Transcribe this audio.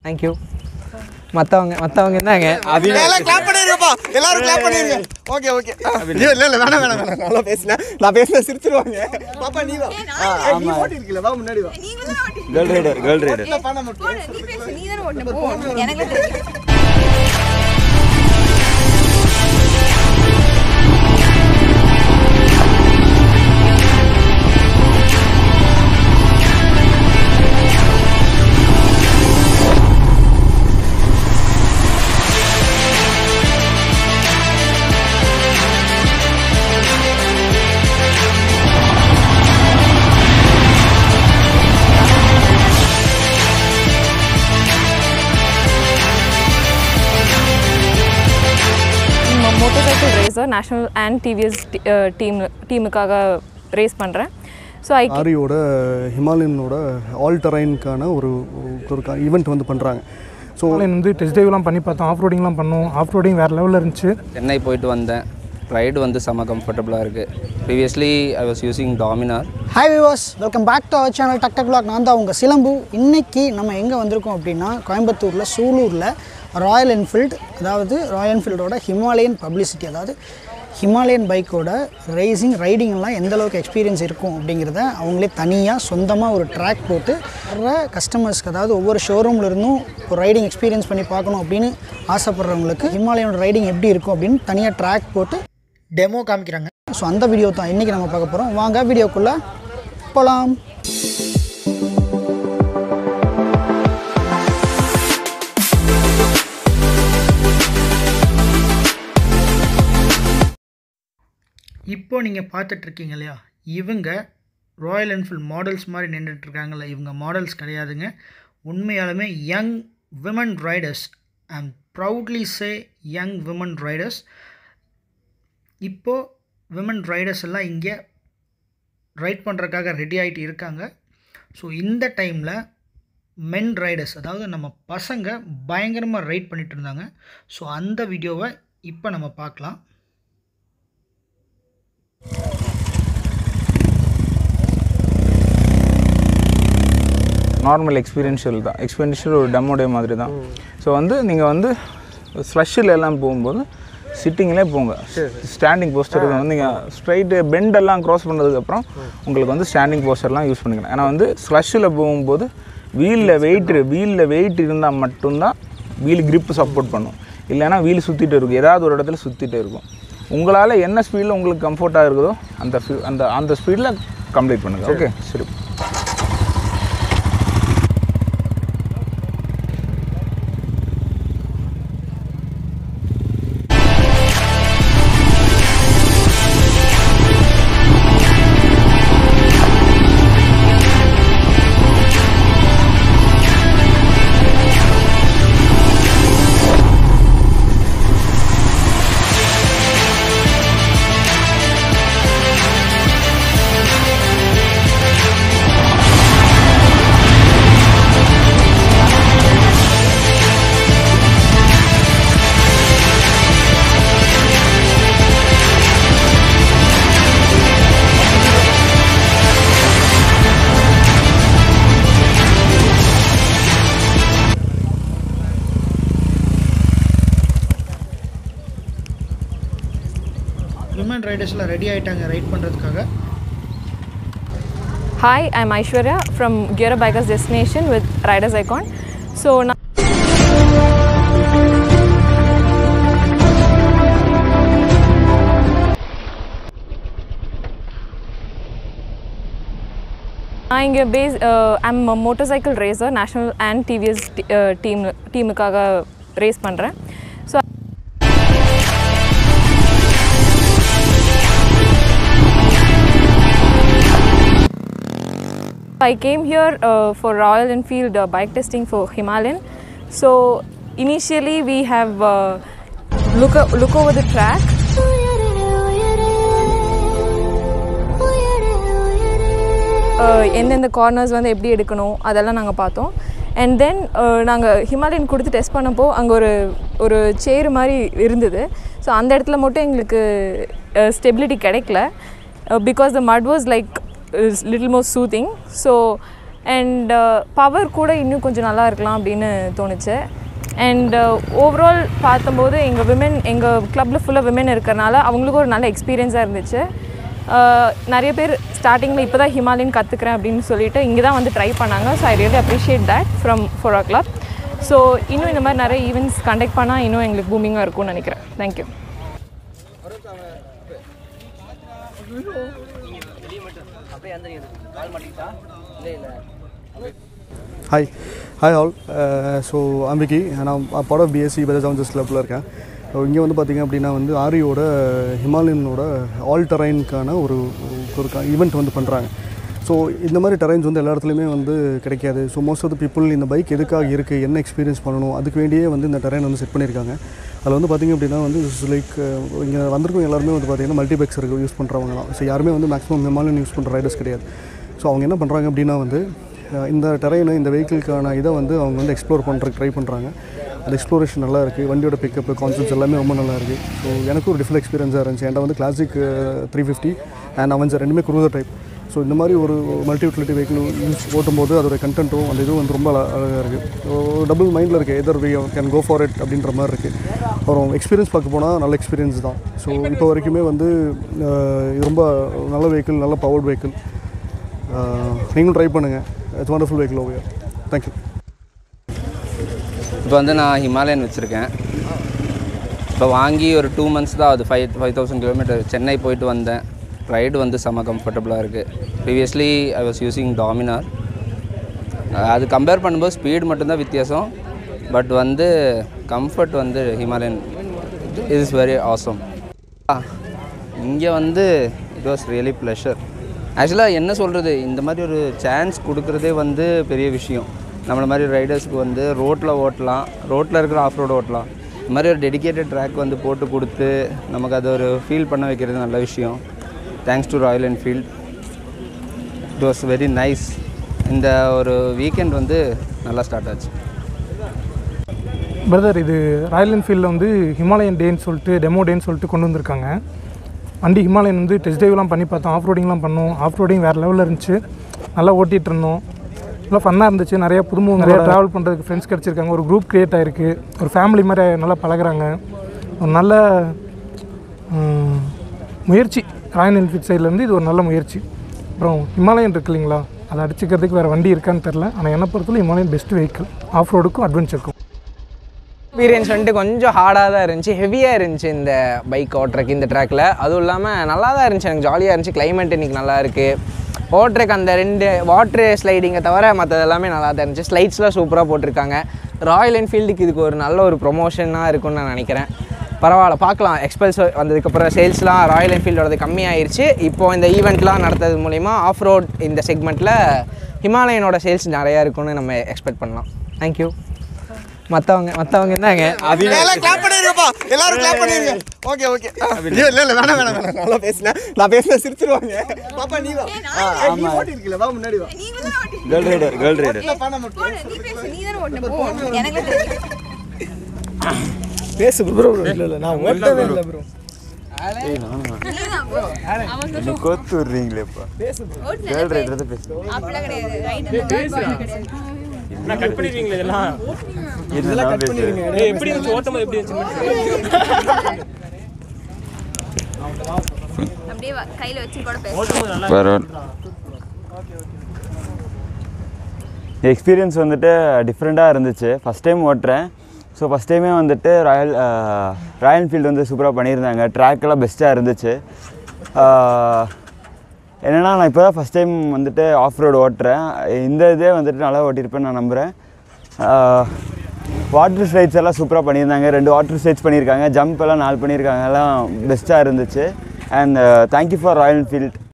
Thank you மற்றவங்க மற்றவங்க இருந்தாங்க எல்லாம் கிளாப் பண்ணிருப்பா எல்லாரும் கிளாப் பண்ணிருங்க ஓகே ஓகே இல்ல இல்ல வேணாம் வேணாம் வேணாம் நல்லா பேசினேன் நான் பேசினா சிரிச்சிருவாங்க பாப்பா நீ வா ஏய், நீ ஓட்டி இருக்கல வா முன்னாடி வா கேர்ள் ரைடர் கேர்ள் ரைடர் இல்ல பண்ண மாட்டேன் நீ பேசு நீ தானே ஓட்டணும் போ எனக்கு தெரியும் motor cycle racer national and TVS team டீமுக்காக ரேஸ் பண்ணுறேன் ஸோ ஐ ஆரியோட ஹிமாலயனோட ஆல் டெரைனுக்கான ஒரு ஒரு ஈவெண்ட் வந்து பண்ணுறாங்க ஸோ ஆன்லைன் வந்து டெஸ்ட் ட்ரைவ்லாம் பண்ணி பார்த்தோம் ஆஃப் ரோடிங்லாம் பண்ணோம் ஆஃப் ரோடிங் வேறு லெவலில் இருந்துச்சு சென்னை போயிட்டு வந்தேன் ரைடு வந்து செம்ம கம்ஃபர்டபுளாக இருக்குது previously I was using Dominar hi விவாஸ் welcome back to our channel டக் டக் பிளாக் நான் தான் உங்கள் சிலம்பு இன்னைக்கு நம்ம எங்கே வந்திருக்கோம் அப்படின்னா கோயம்புத்தூரில் சூலூரில் ராயல் என்ஃபீல்டு அதாவது ராயல் என்ஃபீல்டோட ஹிமாலயன் பப்ளிசிட்டி அதாவது ஹிமாலயன் பைக்கோட ரேசிங் ரைடிங்லாம் எந்த அளவுக்கு எக்ஸ்பீரியன்ஸ் இருக்கும் அப்படிங்கிறத அவங்களே தனியாக சொந்தமாக ஒரு ட்ராக் போட்டு வர்ற கஸ்டமர்ஸ்க்கு அதாவது ஒவ்வொரு ஷோரூம்ல இருந்தும் ஒரு ரைடிங் எக்ஸ்பீரியன்ஸ் பண்ணி பார்க்கணும் அப்படின்னு ஆசைப்படுறவங்களுக்கு ஹிமாலயனோட ரைடிங் எப்படி இருக்கும் அப்படின்னு தனியாக ட்ராக் போட்டு டெமோ காமிக்கிறாங்க ஸோ அந்த வீடியோ தான் இன்றைக்கி நம்ம பார்க்க போகிறோம் வாங்க வீடியோக்குள்ளே போகலாம் இப்போ நீங்கள் பார்த்துட்ருக்கீங்க இல்லையா இவங்க ராயல் என்ஃபீல்ட் மாடல்ஸ் மாதிரி நின்றுட்டு இருக்காங்கல்ல இவங்க மாடல்ஸ் கிடையாதுங்க உண்மையாலுமே young women riders and proudly say young women riders இப்போது விமன் ரைடர்ஸ் எல்லாம் இங்கே ரைட் பண்ணுறதுக்காக ரெடி ஆகிட்டு இருக்காங்க ஸோ இந்த டைமில் மென் ரைடர்ஸ் அதாவது நம்ம பசங்க பயங்கரமாக ரைட் பண்ணிட்டு இருந்தாங்க ஸோ அந்த வீடியோவை இப்போ நம்ம பார்க்கலாம் நார்மல் எக்ஸ்பீரியன்ஷியல் தான் எக்ஸ்பீரியன்ஷியல் ஒரு டெமோ டே மாதிரி தான் ஸோ வந்து நீங்கள் வந்து ஸ்லஷ்ஷில் எல்லாம் போகும்போது சிட்டிங்லேயே போங்க ஸ்டாண்டிங் போஸ்டர் வந்து நீங்கள் ஸ்ட்ரைட்டு பெண்டெல்லாம் க்ராஸ் பண்ணதுக்கப்புறம் உங்களுக்கு வந்து ஸ்டாண்டிங் போஸ்டர்லாம் யூஸ் பண்ணிக்கலாம் ஏன்னா வந்து ஸ்லஷ்ஷில் போகும்போது வீலில் வெயிட் வீலில் வெயிட் இருந்தால் மட்டும்தான் வீல் grip சப்போர்ட் பண்ணும் இல்லைன்னா வீல் சுற்றிட்டு இருக்கும் ஏதாவது ஒரு இடத்துல சுற்றிட்டு இருக்கும் உங்களால் என்ன ஸ்பீடில் உங்களுக்கு கம்ஃபர்ட்டாக இருக்குதோ அந்த fi- அந்த அந்த ஸ்பீடில் கம்ப்ளீட் பண்ணுங்கள் ஓகே சரி விமன் ரைடர்ஸ்லாம் ரெடி ஆகிட்டாங்க ரைட் பண்ணுறதுக்காக hi I'm Aishwarya from gear bikers destination with riders icon so நான் நான் இங்கே பேஸ் I'm motor cycle racer national and TVS team டீமுக்காக ரேஸ் பண்ணுறேன் so I came here uh, for Royal Enfield uh, bike testing for Himalayan. So initially we have uh, look o- look over the track. Uh, எந்தெந்த corners வந்து எப்படி எடுக்கணும் அதெல்லாம் நாங்கள் பார்த்தோம் and then நாங்கள் ஹிமாலயன் கொடுத்து டெஸ்ட் பண்ணப்போ அங்கே ஒரு ஒரு சேர் மாதிரி இருந்தது ஸோ அந்த இடத்துல மட்டும் எங்களுக்கு ஸ்டெபிலிட்டி கிடைக்கல because the mud was like little more soothing so and power கூட இன்னும் கொஞ்சம் நல்லா இருக்கலாம் அப்படின்னு தோணுச்சு அண்ட் ஓவரால் பார்த்தம்போது எங்கள் விமென் எங்கள் கிளப்பில் ஃபுல்லாக விமென் இருக்கிறனால அவங்களுக்கும் ஒரு நல்ல எக்ஸ்பீரியன்ஸாக இருந்துச்சு Uh, நிறைய பேர் ஸ்டார்டிங்கில் இப்போ தான் ஹிமாலயன் கற்றுக்குறேன் அப்படின்னு சொல்லிட்டு இங்கே தான் வந்து ட்ரை பண்ணாங்க so I really appreciate that from four o'clock so இன்னும் இந்த மாதிரி நிறைய ஈவெண்ட்ஸ் கண்டக்ட் பண்ணால் இன்னும் எங்களுக்கு பூமிங்காக இருக்கும்னு நினைக்கிறேன் thank you hi hi all so I'm Vicky நான் part of BSC Bajaj Avengers கிளப்பில் இருக்கேன் இங்கே வந்து பார்த்திங்க அப்படின்னா வந்து ஆரியோட ஹிமாலயனோட ஆல் டெரைனுக்கான ஒரு ஒரு ஈவெண்ட் வந்து பண்ணுறாங்க ஸோ இந்த மாதிரி டெரைன்ஸ் வந்து எல்லா இடத்துலையுமே வந்து கிடைக்காது so most of the people இந்த பைக் எதுக்காக இருக்குது என்ன எக்ஸ்பீரியன்ஸ் பண்ணணும் அதுக்கு வேண்டியே வந்து இந்த டெரைன் வந்து செட் பண்ணியிருக்காங்க அதில் வந்து பார்த்திங்க அப்படின்னா வந்து லைக் இங்கே வந்திருக்கவங்க எல்லாருமே வந்து பார்த்திங்கன்னா மல்டிபெக்ஸ் இருக்குது யூஸ் பண்ணுறவங்க தான் ஸோ யாருமே வந்து மேக்ஸிமம் ஹிமாலயன் யூஸ் பண்ணுற ரைடர்ஸ் கிடையாது ஸோ அவங்க என்ன பண்ணுறாங்க அப்படின்னா வந்து அஹ் இந்த டெரைனு இந்த வெஹிக்கிளுக்கான இதை வந்து அவங்க வந்து எக்ஸ்ப்ளோர் பண்ணுறதுக்கு ட்ரை பண்ணுறாங்க அந்த எக்ஸ்ப்ளோரேஷன் நல்லா இருக்குது வண்டியோட பிக்கப் கான்செப்ட்ஸ் எல்லாமே ரொம்ப நல்லா இருக்குது ஸோ எனக்கு ஒரு டிஃப்ரெண்ட் எக்ஸ்பீரியன்ஸாக இருந்துச்சு என்கிட்ட வந்து classic three fifty and Avenger ரெண்டுமே குரூசர் டைப் ஸோ இந்த மாதிரி ஒரு மல்டி யூட்டிலிட்டி வெஹிக்கிள் யூஸ் ஓட்டும்போது அதோட கண்டென்ட்டும் அந்த இதுவும் வந்து ரொம்ப அழ- அழகாக இருக்குது ஸோ டபுள் மைண்டில் இருக்குது either we can go for it அப்படின்ற மாதிரி இருக்குது அப்புறம் எக்ஸ்பீரியன்ஸ் பார்க்க போனால் நல்ல எக்ஸ்பீரியன்ஸ் தான் ஸோ இப்போ வரைக்குமே வந்து அஹ், இது ரொம்ப நல்ல வெஹிக்கிள் நல்ல பவர்ட் வெஹிக்கிள் நீங்களும் ட்ரை பண்ணுங்கள் இட்ஸ் வண்டர்ஃபுல் வெஹிக்கிள் ஓவியர் தேங்க்யூ இப்போ வந்து நான் ஹிமாலயன் வச்சுருக்கேன் இப்போ வாங்கி ஒரு டூ மந்த்ஸ் தான் அது five five thousand kilometre Chennai போயிட்டு வந்தேன் ரைடு வந்து செம்ம கம்ஃபர்டபுளாக இருக்குது previously I was using Dominar அது கம்பேர் பண்ணும்போது ஸ்பீடு மட்டும்தான் வித்தியாசம் பட் வந்து கம்ஃபர்ட் வந்து ஹிமாலயன் இஸ் வெரி ஆசம் இங்கே வந்து இட் வாஸ் ரியலி ப்ளஷர் ஆக்சுவலாக என்ன சொல்கிறது இந்த மாதிரி ஒரு சான்ஸ் கொடுக்குறதே வந்து பெரிய விஷயம் நம்மள மாதிரி ரைடர்ஸ்க்கு வந்து ரோட்டில் ஓட்டலாம் ரோட்டில் இருக்கிற ஆஃப் ரோடு ஓட்டலாம் இந்த மாதிரி ஒரு டெடிகேட்டட் ட்ராக் வந்து போட்டு கொடுத்து நமக்கு அதை ஒரு ஃபீல் பண்ண வைக்கிறது நல்ல விஷயம் thanks to Royal Enfield it was very nice இந்த ஒரு வீக்கெண்ட் வந்து நல்லா ஸ்டார்ட் ஆச்சு பிரதர் இது ராயல் என்ஃபீல்டில் வந்து ஹிமாலயன் டேன்னு சொல்லிட்டு டெமோ டேன்னு சொல்லிட்டு கொண்டு வந்திருக்காங்க வண்டி ஹிமாலயன் வந்து டெஸ்ட் ட்ரைவ்லாம் பண்ணி பார்த்தோம் ஆஃப் ரோடிங்லாம் பண்ணோம் ஆஃப் ரோடிங் வேறு லெவலில் இருந்துச்சு நல்லா ஓட்டிகிட்டு இருந்தோம் நல்லா ஃபன்னாக இருந்துச்சு நிறைய புதுமுக நிறைய ட்ராவல் பண்ணுறதுக்கு ஃப்ரெண்ட்ஸ் கிடச்சிருக்காங்க ஒரு குரூப் க்ரியேட் ஆகிருக்கு ஒரு ஃபேமிலி மாதிரி நல்லா பழகுறாங்க ஒரு நல்ல ம், முயற்சி ராயல் என்ஃபீல்ட் சைட்லேருந்து இது ஒரு நல்ல முயற்சி அப்புறம் ஹிமாலயன் இருக்கு இல்லைங்களா அதை அடிச்சுக்கிறதுக்கு வேறு வண்டி இருக்கான்னு தெரில ஆனால் என்ன பொறுத்தவரை ஹிமாலயன் பெஸ்ட் வெஹிக்கிள் ஆஃப் ரோடுக்கும் அட்வென்ச்சருக்கும் எக்ஸ்பீரியன்ஸ் வந்துட்டு கொஞ்சம் ஹார்டாக தான் இருந்துச்சு ஹெவியாக இருந்துச்சு இந்த பைக் ஓட்டுறக்கு இந்த ட்ராக்கில் அதுவும் இல்லாமல் நல்லா தான் இருந்துச்சு எனக்கு ஜாலியாக இருந்துச்சு கிளைமேட் இன்னைக்கு நல்லா இருக்குது ஓட்டுறக்கு அந்த ரெண்டு வாட்ரு ஸ்லைடிங்கை தவிர மற்றது எல்லாமே நல்லா தான் இருந்துச்சு ஸ்லைட்ஸ்லாம் சூப்பராக போட்டிருக்காங்க ராயல் என்ஃபீல்டுக்கு இதுக்கு ஒரு நல்ல ஒரு ப்ரொமோஷனாக இருக்கும்னு நான் நினைக்கிறேன் பரவாயில்ல பார்க்கலாம் எக்ஸ்பல்ஸ் வந்ததுக்கப்புறம் சேல்ஸ்லாம் ராயல் என்ஃபீல்டோடது கம்மியாயிருச்சு இப்போ இந்த ஈவெண்ட்லாம் நடத்துறது மூலிமா ஆஃப் ரோட் இந்த செக்மெண்ட்டில் ஹிமாலயனோட சேல்ஸ் நிறையா இருக்கும்னு நம்ம எக்ஸ்பெக்ட் பண்ணலாம் தேங்க்யூ மற்றவங்க மற்றவங்க என்னங்க எல்லாம் கிளாப் பண்ணிருங்கப்பா எல்லாரும் கிளாப் பண்ணிருங்க ஓகே ஓகே இல்ல இல்ல இல்ல வேணாம் வேணாம் வேணாம் நல்லா பேசினேன் நான் பேசினா சிரிச்சிருவாங்க பாப்பா நீ வா ஏய், நீ ஓட்டி இருக்கல வா முன்னாடி வா கேர்ள் ரைடர் கேர்ள் ரைடர் இல்ல பண்ண மட்டும் போடு, நீ பேசு நீ தானே ஓட்டணும் போ எனக்கு தெரியும் பேசு ப்ரோ இல்ல இல்ல நான் ஓட்டவே இல்ல ப்ரோ நீதான் bro. நீ கோத்து விடுறீங்களேப்பா ஓட்டுனது கேர்ள் ரைடர் தான் பேசு அப்படிலாம் கிடையாது ரைட் இந்த பால் கிடையாது நான் கட் பண்ணிடுவீங்களா இதெல்லாம் இதெல்லாம் கட் பண்ணிருங்க எப்படி இருந்துச்சு ஓட்டம் எப்படி அப்படியே வா- கையில வச்சு கூட பேச பரவாயில்ல எக்ஸ்பீரியன்ஸ் வந்துட்டு டிஃப்ரெண்ட்டாக இருந்துச்சு ஃபஸ்ட் டைம் ஓட்டுறேன் ஸோ ஃபஸ்ட் டைமே வந்துட்டு ராயல் ராயல் என்ஃபீல்டு வந்து சூப்பராக பண்ணியிருந்தாங்க ட்ராக் எல்லாம் பெஸ்ட்டாக இருந்துச்சு என்னென்னா நான் இப்போ தான் ஃபஸ்ட் டைம் வந்துட்டு ஆஃப் ரோடு ஓட்டுறேன் இந்த இதே வந்துட்டு நல்லா ஓட்டியிருப்பேன்னு நான் நம்புகிறேன் வாட்டர் ஸ்லைட்ஸ் எல்லாம் சூப்பராக பண்ணியிருந்தாங்க ரெண்டு வாட்டர் ஸ்லைட்ஸ் பண்ணியிருக்காங்க ஜம்ப் எல்லாம் நாலு பண்ணியிருக்காங்க எல்லாம் பெஸ்ட்டாக இருந்துச்சு and thank you for Royal Enfield